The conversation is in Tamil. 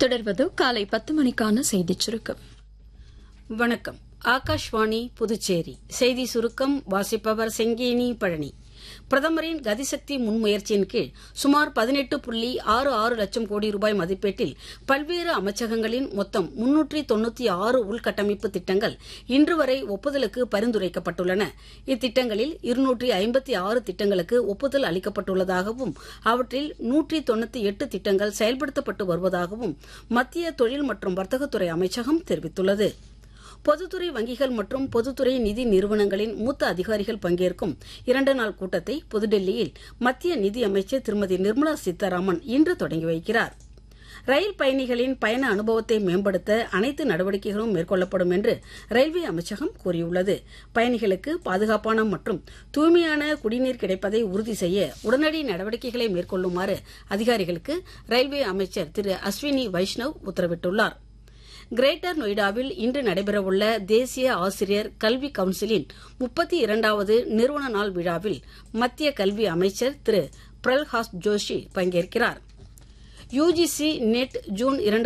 தொடர்வது காலை பத்து மணிக்கான செய்திச் சுருக்கம் வணக்கம் ஆகாஷ்வாணி புதுச்சேரி செய்தி சுருக்கம் வாசிப்பவர் செங்கேனி பழனி பிரதமரின் கதிசக்தி முன்முயற்சியின் கீழ் சுமார் பதினெட்டு புள்ளி ஆறு ஆறு லட்சம் கோடி ரூபாய் மதிப்பீட்டில் பல்வேறு அமைச்சகங்களின் மொத்தம் முன்னூற்றி தொண்ணூத்தி ஆறு உள்கட்டமைப்பு திட்டங்கள் இன்று வரை ஒப்புதலுக்கு பரிந்துரைக்கப்பட்டுள்ளன இத்திட்டங்களில் இருநூற்றி ஐம்பத்தி ஆறு திட்டங்களுக்கு ஒப்புதல் அளிக்கப்பட்டுள்ளதாகவும் அவற்றில் நூற்றி தொண்ணூத்தி எட்டு திட்டங்கள் செயல்படுத்தப்பட்டு வருவதாகவும் மத்திய தொழில் மற்றும் வர்த்தகத்துறை அமைச்சகம் தெரிவித்துள்ளது பொதுத்துறை வங்கிகள் மற்றும் பொதுத்துறை நிதி நிறுவனங்களின் மூத்த அதிகாரிகள் பங்கேற்கும் இரண்டு நாள் கூட்டத்தை புதுடெல்லியில் மத்திய நிதி அமைச்சர் திருமதி நிர்மலா சீதாராமன் இன்று தொடங்கி வைக்கிறார் ரயில் பயணிகளின் பயண அனுபவத்தை மேம்படுத்த அனைத்து நடவடிக்கைகளும் மேற்கொள்ளப்படும் என்று ரயில்வே அமைச்சகம் கூறியுள்ளது பயணிகளுக்கு பாதுகாப்பான மற்றும் தூய்மையான குடிநீர் கிடைப்பதை உறுதி செய்ய உடனடி நடவடிக்கைகளை மேற்கொள்ளுமாறு அதிகாரிகளுக்கு ரயில்வே அமைச்சர் திரு அஸ்வினி வைஷ்ணவ் உத்தரவிட்டுள்ளாா் கிரேட்டர் நொய்டாவில் இன்று நடைபெறவுள்ள தேசிய ஆசிரியர் கல்வி கவுன்சிலின் முப்பத்தி இரண்டாவது நிறுவன நாள் விழாவில் மத்திய கல்வி அமைச்சர் திரு பிரல்ஹாஸ் ஜோஷி பங்கேற்கிறார் யுஜிசி நெட் ஜூன்